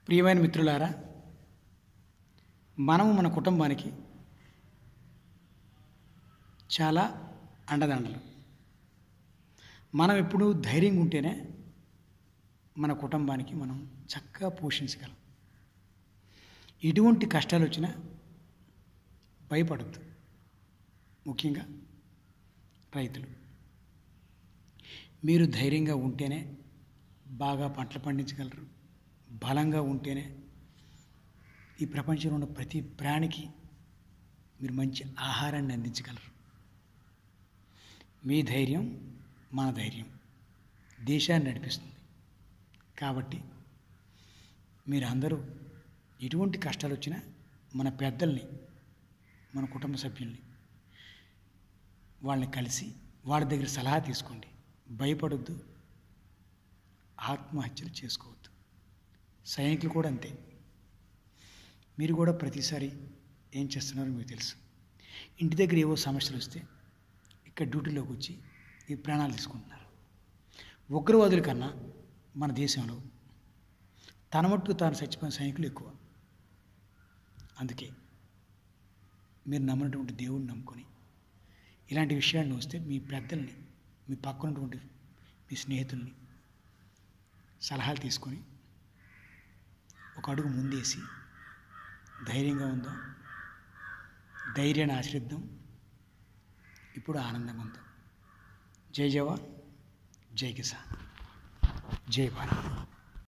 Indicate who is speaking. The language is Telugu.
Speaker 1: ప్రియమైన మిత్రులారా మనము మన కుటుంబానికి చాలా అండదండలు మనం ఎప్పుడు ధైర్యంగా ఉంటేనే మన కుటుంబానికి మనం చక్కగా పోషించగలం ఎటువంటి కష్టాలు వచ్చినా భయపడద్దు ముఖ్యంగా రైతులు మీరు ధైర్యంగా ఉంటేనే బాగా పంటలు పండించగలరు బలంగా ఉంటేనే ఈ ప్రపంచంలో ఉన్న ప్రతి ప్రాణికి మీరు మంచి ఆహారాన్ని అందించగలరు మీ ధైర్యం మన ధైర్యం దేశాన్ని నడిపిస్తుంది కాబట్టి మీరు అందరూ ఎటువంటి కష్టాలు వచ్చినా మన పెద్దల్ని మన కుటుంబ సభ్యుల్ని వాళ్ళని కలిసి వాళ్ళ దగ్గర సలహా తీసుకోండి భయపడొద్దు ఆత్మహత్యలు చేసుకోవద్దు సైనికులు కూడా అంతే మీరు కూడా ప్రతిసారి ఏం చేస్తున్నారో మీకు తెలుసు ఇంటి దగ్గర ఏవో సమస్యలు వస్తే ఇక్కడ డ్యూటీలోకి వచ్చి ఈ ప్రాణాలు తీసుకుంటున్నారు ఉగ్రవాదుల కన్నా మన దేశంలో తన మట్టుకు తాను చచ్చిపోయిన సైనికులు ఎక్కువ అందుకే మీరు నమ్మినటువంటి దేవుడిని నమ్ముకొని ఇలాంటి విషయాలను వస్తే మీ పెద్దల్ని మీ పక్కనటువంటి మీ స్నేహితుల్ని సలహాలు తీసుకొని ఒక అడుగు ముందేసి ధైర్యంగా ఉందాం ధైర్యాన్ని ఆశ్రయిద్దాం ఇప్పుడు ఆనందంగా ఉందాం జై జవాన్ జై కిసాన్ జై భారత్